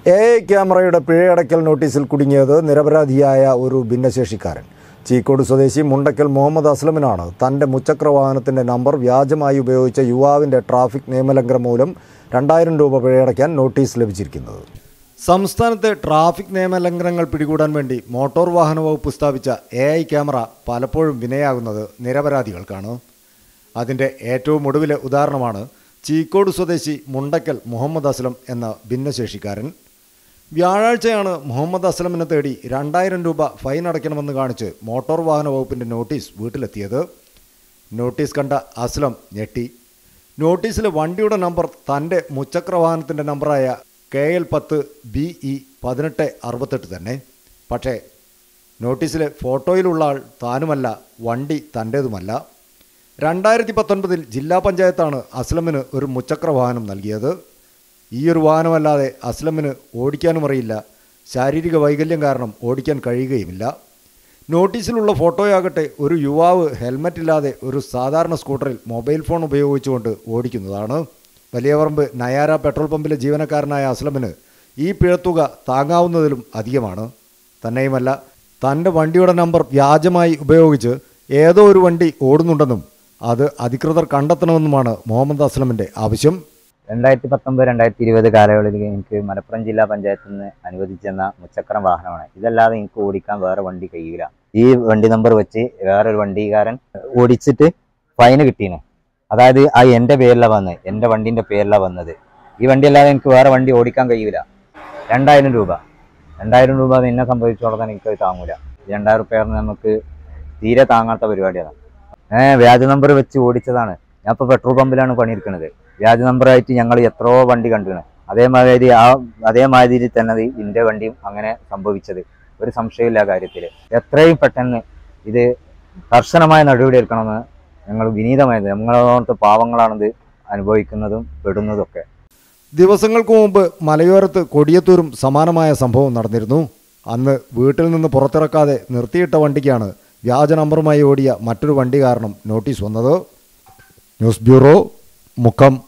A I ക്യാമറയുടെ പിഴയടയ്ക്കൽ നോട്ടീസിൽ കുടുങ്ങിയത് നിരപരാധിയായ ഒരു ഭിന്നശേഷിക്കാരൻ ചീക്കോട് സ്വദേശി മുണ്ടക്കൽ മുഹമ്മദ് അസ്ലമിനാണ് തൻ്റെ മുച്ചക്ര വാഹനത്തിൻ്റെ നമ്പർ വ്യാജമായി ഉപയോഗിച്ച യുവാവിൻ്റെ ട്രാഫിക് നിയമലംഘനം മൂലം രണ്ടായിരം രൂപ പിഴയടയ്ക്കാൻ നോട്ടീസ് ലഭിച്ചിരിക്കുന്നത് സംസ്ഥാനത്തെ ട്രാഫിക് നിയമലംഘനങ്ങൾ പിടികൂടാൻ വേണ്ടി മോട്ടോർ വാഹന വകുപ്പ് സ്ഥാപിച്ച എ ഐ ക്യാമറ പലപ്പോഴും വിനയാകുന്നത് നിരപരാധികൾക്കാണ് അതിൻ്റെ ഏറ്റവും ഒടുവിലെ ഉദാഹരണമാണ് ചീക്കോട് സ്വദേശി മുണ്ടക്കൽ മുഹമ്മദ് അസ്ലം എന്ന ഭിന്നശേഷിക്കാരൻ വ്യാഴാഴ്ചയാണ് മുഹമ്മദ് അസ്ലമിനെ തേടി രണ്ടായിരം രൂപ ഫൈൻ അടയ്ക്കണമെന്ന് കാണിച്ച് മോട്ടോർ വാഹന വകുപ്പിൻ്റെ നോട്ടീസ് വീട്ടിലെത്തിയത് നോട്ടീസ് കണ്ട അസ്ലം ഞെട്ടി നോട്ടീസിലെ വണ്ടിയുടെ നമ്പർ തൻ്റെ മുച്ചക്ര വാഹനത്തിൻ്റെ നമ്പറായ കെ എൽ പത്ത് ബി ഇ പതിനെട്ട് അറുപത്തെട്ട് തന്നെ പക്ഷേ നോട്ടീസിലെ ഫോട്ടോയിലുള്ള ആൾ താനുമല്ല വണ്ടി തൻ്റേതുമല്ല രണ്ടായിരത്തി പത്തൊൻപതിൽ ജില്ലാ പഞ്ചായത്താണ് അസ്ലമിന് ഒരു മുച്ചക്ര വാഹനം നൽകിയത് ഈ ഒരു വാഹനമല്ലാതെ അസ്ലമിന് ഓടിക്കാനും അറിയില്ല ശാരീരിക വൈകല്യം കാരണം ഓടിക്കാൻ കഴിയുകയുമില്ല നോട്ടീസിലുള്ള ഫോട്ടോയാകട്ടെ ഒരു യുവാവ് ഹെൽമറ്റ് ഇല്ലാതെ ഒരു സാധാരണ സ്കൂട്ടറിൽ മൊബൈൽ ഫോൺ ഉപയോഗിച്ചുകൊണ്ട് ഓടിക്കുന്നതാണ് വലിയപറമ്പ് നയാര പെട്രോൾ പമ്പിലെ ജീവനക്കാരനായ അസ്ലമിന് ഈ പിഴത്തുക താങ്ങാവുന്നതിലും അധികമാണ് തന്നെയുമല്ല തൻ്റെ വണ്ടിയുടെ നമ്പർ വ്യാജമായി ഉപയോഗിച്ച് ഏതോ ഒരു വണ്ടി ഓടുന്നുണ്ടെന്നും അത് അധികൃതർ കണ്ടെത്തണമെന്നുമാണ് മുഹമ്മദ് അസ്ലമിൻ്റെ ആവശ്യം രണ്ടായിരത്തി പത്തൊമ്പത് രണ്ടായിരത്തി ഇരുപത് കാലയളവിൽ എനിക്ക് മലപ്പുറം ജില്ലാ പഞ്ചായത്തിൽ നിന്ന് അനുവദിച്ചെന്ന മുച്ചക്രം വാഹനമാണ് ഇതല്ലാതെ എനിക്ക് ഓടിക്കാൻ വേറെ വണ്ടി കഴിയില്ല ഈ വണ്ടി നമ്പർ വെച്ച് വേറൊരു വണ്ടിക്കാരൻ ഓടിച്ചിട്ട് ഫൈന് കിട്ടീന് അതായത് ആ എൻ്റെ പേരിലാണ് വന്നത് എൻ്റെ വണ്ടിൻ്റെ പേരിലാണ് വന്നത് ഈ വണ്ടി അല്ലാതെ എനിക്ക് വേറെ വണ്ടി ഓടിക്കാൻ കഴിയൂല രണ്ടായിരം രൂപ രണ്ടായിരം രൂപ അത് എന്നെ സംഭവിച്ചോളാൻ എനിക്ക് അത് താങ്ങൂല ഈ രണ്ടായിരം റുപ്യ നമുക്ക് തീരെ താങ്ങാത്ത പരിപാടിയാണ് ഏഹ് വ്യാജ നമ്പർ വെച്ച് ഓടിച്ചതാണ് ഞാൻ ഇപ്പോൾ പെട്രോൾ പമ്പിലാണ് പണിയെടുക്കുന്നത് വ്യാജ നമ്പറായിട്ട് ഞങ്ങൾ എത്രയോ വണ്ടി കണ്ടിരുന്നു അതേമാതിരി ആ അതേമാതിരി തന്നെ ഇത് ഇതിന്റെ വണ്ടിയും അങ്ങനെ സംഭവിച്ചത് ഒരു സംശയമില്ല ആ കാര്യത്തിൽ എത്രയും പെട്ടെന്ന് ഇത് കർശനമായ നടപടി എടുക്കണമെന്ന് ഞങ്ങൾ വിനീതമായത് നമ്മളോട്ട് പാവങ്ങളാണിത് അനുഭവിക്കുന്നതും പെടുന്നതും ഒക്കെ ദിവസങ്ങൾക്ക് മുമ്പ് മലയോരത്ത് കൊടിയത്തൂരും സമാനമായ സംഭവം നടന്നിരുന്നു അന്ന് വീട്ടിൽ നിന്ന് പുറത്തിറക്കാതെ നിർത്തിയിട്ട വണ്ടിക്കാണ് വ്യാജ നമ്പറുമായി ഓടിയ മറ്റൊരു വണ്ടി കാരണം നോട്ടീസ് വന്നത് ന്യൂസ് ബ്യൂറോ മുക്കം